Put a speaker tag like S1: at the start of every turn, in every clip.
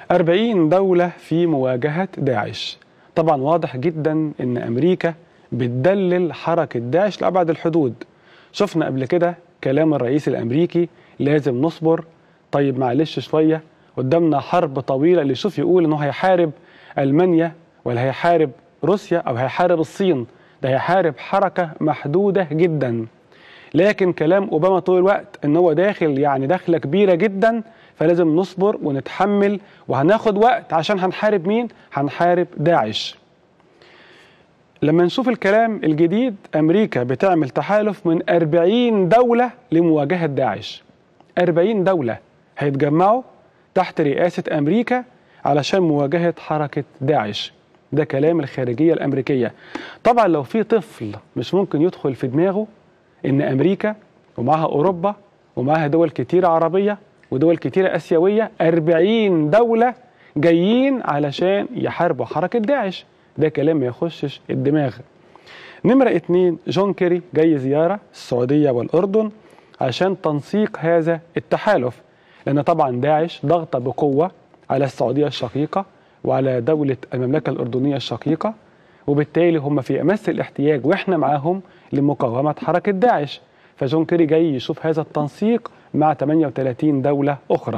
S1: 40 دولة في مواجهة داعش طبعا واضح جدا ان امريكا بتدلل حركة داعش لأبعد الحدود شفنا قبل كده كلام الرئيس الامريكي لازم نصبر طيب معلش شوية قدامنا حرب طويلة اللي يشوف يقول انه هيحارب المانيا ولا هيحارب روسيا او هيحارب الصين ده هيحارب حركة محدودة جدا لكن كلام اوباما طول الوقت ان هو داخل يعني دخله كبيره جدا فلازم نصبر ونتحمل وهناخد وقت عشان هنحارب مين؟ هنحارب داعش. لما نشوف الكلام الجديد امريكا بتعمل تحالف من 40 دوله لمواجهه داعش. 40 دوله هيتجمعوا تحت رئاسه امريكا علشان مواجهه حركه داعش. ده كلام الخارجيه الامريكيه. طبعا لو في طفل مش ممكن يدخل في دماغه ان امريكا ومعها اوروبا ومعها دول كتيره عربيه ودول كتيره اسيويه 40 دوله جايين علشان يحاربوا حركه داعش ده كلام ما يخشش الدماغ نمرة اتنين جون كيري جاي زيارة السعودية والأردن عشان تنسيق هذا التحالف لأن طبعا داعش ضغط بقوة على السعودية الشقيقة وعلى دولة المملكة الأردنية الشقيقة وبالتالي هم في أمس الاحتياج وإحنا معاهم لمقاومة حركة داعش فجون كيري جاي يشوف هذا التنسيق مع 38 دولة أخرى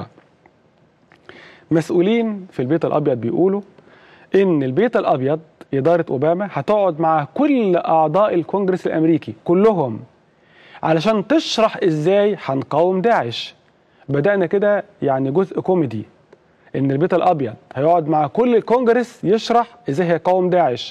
S1: مسؤولين في البيت الأبيض بيقولوا إن البيت الأبيض إدارة أوباما هتقعد مع كل أعضاء الكونجرس الأمريكي كلهم علشان تشرح إزاي هنقاوم داعش بدأنا كده يعني جزء كوميدي إن البيت الأبيض هيقعد مع كل الكونجرس يشرح إزاي هيقاوم داعش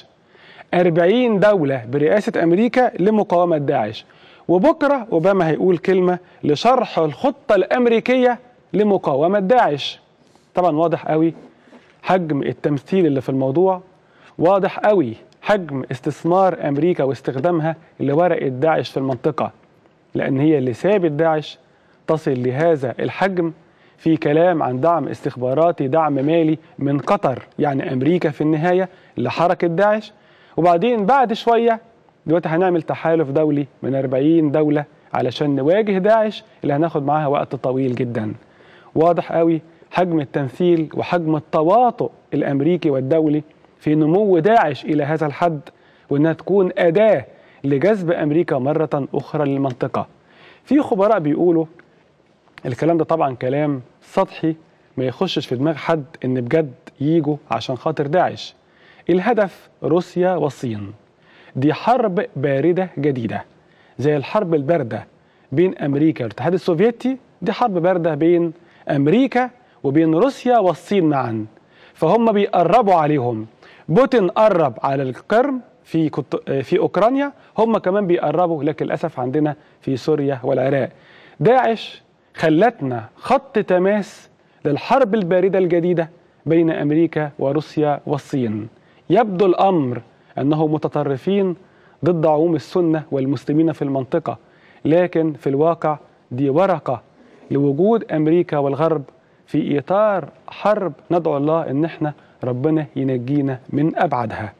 S1: 40 دولة برئاسة أمريكا لمقاومة داعش وبكرة أوباما هيقول كلمة لشرح الخطة الأمريكية لمقاومة داعش طبعا واضح قوي حجم التمثيل اللي في الموضوع واضح قوي حجم استثمار أمريكا واستخدامها لورقة داعش في المنطقة لأن هي اللي سابت داعش تصل لهذا الحجم في كلام عن دعم استخباراتي دعم مالي من قطر يعني أمريكا في النهاية لحركة داعش وبعدين بعد شوية دلوقتي هنعمل تحالف دولي من 40 دولة علشان نواجه داعش اللي هناخد معاها وقت طويل جدا واضح قوي حجم التمثيل وحجم التواطؤ الأمريكي والدولي في نمو داعش إلى هذا الحد وإنها تكون أداة لجذب أمريكا مرة أخرى للمنطقة في خبراء بيقولوا الكلام ده طبعا كلام سطحي ما يخشش في دماغ حد إن بجد يجوا عشان خاطر داعش الهدف روسيا والصين دي حرب باردة جديدة زي الحرب الباردة بين أمريكا والاتحاد السوفيتي دي حرب باردة بين أمريكا وبين روسيا والصين معا فهم بيقربوا عليهم بوتين قرب على القرم في كت... في اوكرانيا هم كمان بيقربوا لكن للاسف عندنا في سوريا والعراق داعش خلتنا خط تماس للحرب البارده الجديده بين امريكا وروسيا والصين يبدو الامر انه متطرفين ضد عموم السنه والمسلمين في المنطقه لكن في الواقع دي ورقه لوجود امريكا والغرب في اطار حرب ندعو الله ان احنا ربنا ينجينا من ابعدها